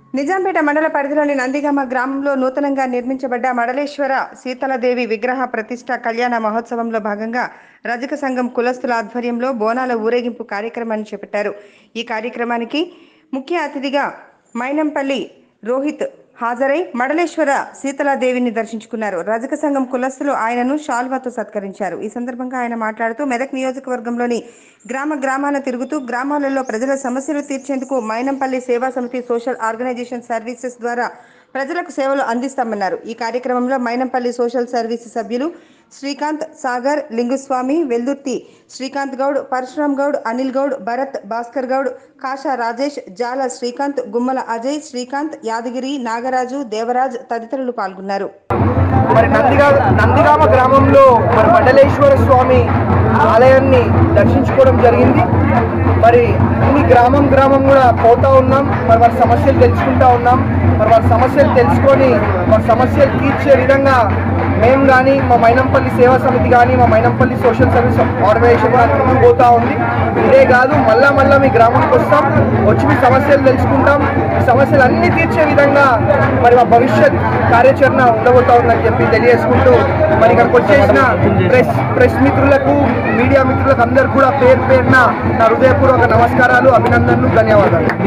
నిజాంపేట మండల పరిధిలోని నందిగామ గ్రామంలో నూతనంగా నిర్మించబడ్డ మడలేశ్వర సీతలదేవి విగ్రహ ప్రతిష్ట కళ్యాణ మహోత్సవంలో భాగంగా రజక సంఘం కులస్తుల ఆధ్వర్యంలో బోనాల ఊరేగింపు కార్యక్రమాన్ని చేపట్టారు ఈ కార్యక్రమానికి ముఖ్య అతిథిగా మైనంపల్లి రోహిత్ హాజరై మడలేశ్వర సీతలాదేవిని దర్శించుకున్నారు రజక సంఘం కులస్తులు ఆయనను షాల్వాతో సత్కరించారు ఈ సందర్భంగా ఆయన మాట్లాడుతూ మెదక్ నియోజకవర్గంలోని గ్రామ గ్రామాల తిరుగుతూ గ్రామాలలో ప్రజల సమస్యలు తీర్చేందుకు మైనంపల్లి సేవా సమితి సోషల్ ఆర్గనైజేషన్ సర్వీసెస్ ద్వారా ప్రజలకు సేవలు అందిస్తామన్నారు ఈ కార్యక్రమంలో మైనంపల్లి సోషల్ సర్వీస్ సభ్యులు శ్రీకాంత్ సాగర్ లింగుస్వామి వెల్దుర్తి శ్రీకాంత్ గౌడ్ పరశురామ్ గౌడ్ అనిల్ గౌడ్ భరత్ భాస్కర్ గౌడ్ కాషా రాజేష్ జాల శ్రీకాంత్ గుమ్మల అజయ్ శ్రీకాంత్ యాదగిరి నాగరాజు దేవరాజ్ తదితరులు పాల్గొన్నారు మరి నందిగా నందిగామ గ్రామంలో మరి మండలేశ్వర స్వామి ఆలయాన్ని దర్శించుకోవడం జరిగింది మరి అన్ని గ్రామం గ్రామం కూడా పోతా ఉన్నాం మరి వారి సమస్యలు తెలుసుకుంటా ఉన్నాం మరి వారి సమస్యలు తెలుసుకొని వారి సమస్యలు తీర్చే విధంగా మేము కానీ మా మైనంపల్లి సేవా సమితి కానీ మా మైనంపల్లి సోషల్ సర్వీస్ ఆర్గనైజేషన్ కూడా ముందుకు పోతా ఉంది ఇదే కాదు మళ్ళా మళ్ళా మీ గ్రామానికి వస్తాం వచ్చి మీ సమస్యలు తెలుసుకుంటాం ఈ సమస్యలు అన్ని తీర్చే విధంగా మరి మా భవిష్యత్ కార్యాచరణ ఉండబోతా ఉందని చెప్పి తెలియజేసుకుంటూ మరి ఇక్కడికి వచ్చేసిన ప్రెస్ ప్రెస్ మిత్రులకు మీడియా మిత్రులకు అందరు కూడా పేరు పేరున నా హృదయపూర్వక నమస్కారాలు అభినందనలు ధన్యవాదాలు